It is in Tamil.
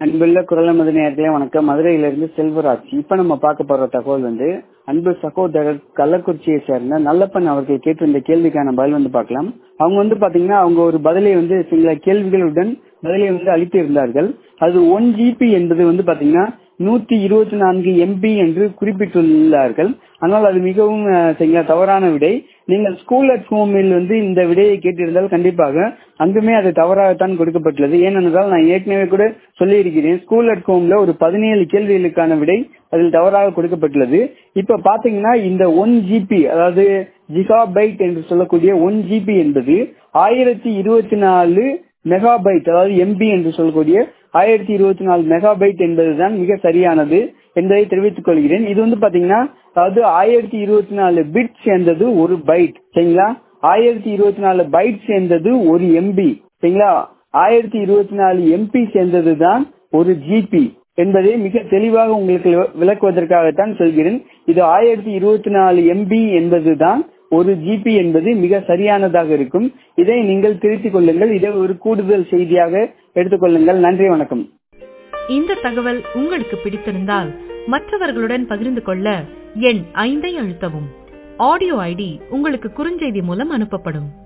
அன்புள்ள குரலமது நேரத்திலே வணக்கம் மதுரையிலிருந்து செல்வராஜ் இப்ப நம்ம பார்க்க போற தகவல் வந்து அன்பு சகோதரர் கள்ளக்குறிச்சியை சேர்ந்த நல்லப்பன் அவர்கள் கேட்டிருந்த கேள்விக்கான பதில் வந்து பார்க்கலாம் அவங்க வந்து பாத்தீங்கன்னா அவங்க ஒரு பதிலை வந்து சில கேள்விகளுடன் பதிலை வந்து அளித்து இருந்தார்கள் அது ஒன் ஜிபி என்பது வந்து பாத்தீங்கன்னா நூத்தி இருபத்தி நான்கு எம்பி என்று குறிப்பிட்டுள்ளார்கள் ஆனால் அது மிகவும் அஹ், சரிங்களா தவறான விடை நீங்கள் ஸ்கூல் அட் ஹோமில் வந்து இந்த விடையை கேட்டிருந்தால் கண்டிப்பாக அங்குமே அது தவறாகத்தான் கொடுக்கப்பட்டுள்ளது ஏனென்றால் நான் ஏற்கனவே கூட சொல்லியிருக்கிறேன் ஸ்கூல் அட் ஹோம்ல ஒரு பதினேழு கேள்விகளுக்கான விடை அதில் தவறாக கொடுக்கப்பட்டுள்ளது இப்ப பாத்தீங்கன்னா இந்த ஒன் ஜிபி அதாவது ஜிகாபைட் என்று சொல்லக்கூடிய ஒன் ஜிபி என்பது ஆயிரத்தி இருபத்தி நாலு மெகாபைட் அதாவது எம்பி என்று சொல்லக்கூடிய ஆயிரத்தி இருபத்தி நாலு மெகாபைட் என்பதுதான் மிக சரியானது என்பதை தெரிவித்துக் கொள்கிறேன் இது வந்து பாத்தீங்கன்னா அதாவது ஆயிரத்தி இருபத்தி நாலு பிட் சேர்ந்தது ஒரு பைட் சரிங்களா ஆயிரத்தி இருபத்தி நாலு பைட் சேர்ந்தது ஒரு எம்பி சரிங்களா ஆயிரத்தி இருபத்தி நாலு எம்பி சேர்ந்தது தான் ஒரு ஜிபி என்பதை மிக தெளிவாக உங்களுக்கு விளக்குவதற்காகத்தான் சொல்கிறேன் இது ஆயிரத்தி இருபத்தி நாலு எம்பி என்பதுதான் ஒரு ஜிபி என்பது மிக சரியானதாக இருக்கும் இதை நீங்கள் திருத்திக் கொள்ளுங்கள் இதை ஒரு கூடுதல் செய்தியாக எடுத்துக்கொள்ளுங்கள் நன்றி வணக்கம் இந்த தகவல் உங்களுக்கு பிடித்திருந்தால் மற்றவர்களுடன் பகிர்ந்து கொள்ள எண் ஐந்தை அழுத்தவும் ஆடியோ ஐடி உங்களுக்கு குறுஞ்செய்தி மூலம் அனுப்பப்படும்